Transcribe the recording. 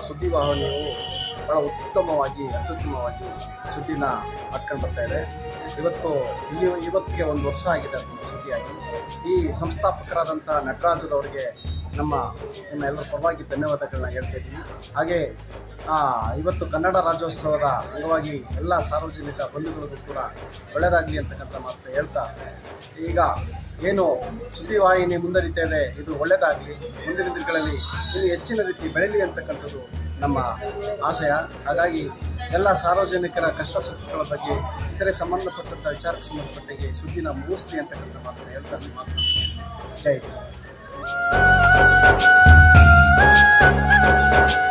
ಸುದ್ದಿವಾಹಿನಿಯು ಬಹಳ ಉತ್ತಮವಾಗಿ ಅತ್ಯುತ್ತಮವಾಗಿ ಸುದ್ದಿನ ಮಾಡ್ಕೊಂಡು ಬರ್ತಾ ಇದೆ ಇವತ್ತು ಇಲ್ಲಿ ಇವತ್ತಿಗೆ ಒಂದು ವರ್ಷ ಆಗಿದೆ ಅದೊಂದು ಸುದ್ದಿಯಾಗಿ ಈ ಸಂಸ್ಥಾಪಕರಾದಂಥ ನಟರಾಜರವರಿಗೆ ನಮ್ಮ ನಿಮ್ಮ ಎಲ್ಲರ ಪರವಾಗಿ ಧನ್ಯವಾದಗಳನ್ನ ಹೇಳ್ತಾ ಇದ್ದೀವಿ ಹಾಗೆ ಆ, ಇವತ್ತು ಕನ್ನಡ ರಾಜ್ಯೋತ್ಸವದ ಅಂಗವಾಗಿ ಎಲ್ಲ ಸಾರ್ವಜನಿಕ ಬಂಧುಗಳಿಗೂ ಕೂಡ ಒಳ್ಳೆಯದಾಗಲಿ ಅಂತಕ್ಕಂಥ ಮಾತನ್ನ ಹೇಳ್ತಾ ಈಗ ಏನು ಸುದ್ದಿವಾಹಿನಿ ಮುಂದರಿತಾ ಇದೆ ಇದು ಒಳ್ಳೆಯದಾಗಲಿ ಮುಂದಿನ ದಿನಗಳಲ್ಲಿ ಇನ್ನು ಹೆಚ್ಚಿನ ರೀತಿ ಬೆಳೀಲಿ ಅಂತಕ್ಕಂಥದ್ದು ನಮ್ಮ ಆಶಯ ಹಾಗಾಗಿ ಎಲ್ಲ ಸಾರ್ವಜನಿಕರ ಕಷ್ಟ ಸುಖಗಳ ಬಗ್ಗೆ ಇತರೆ ಸಂಬಂಧಪಟ್ಟಂಥ ವಿಚಾರಕ್ಕೆ ಸಂಬಂಧಪಟ್ಟಿಗೆ ಸುದ್ದಿನ ಮೂಡಿಸ್ಲಿ ಅಂತಕ್ಕಂಥ ಮಾತನ್ನು ಹೇಳ್ತಾ ನನ್ನ ಮಾತನ್ನು ಮುಗಿಸ್ತೀನಿ. ಜೈ ಹಿಂದ್.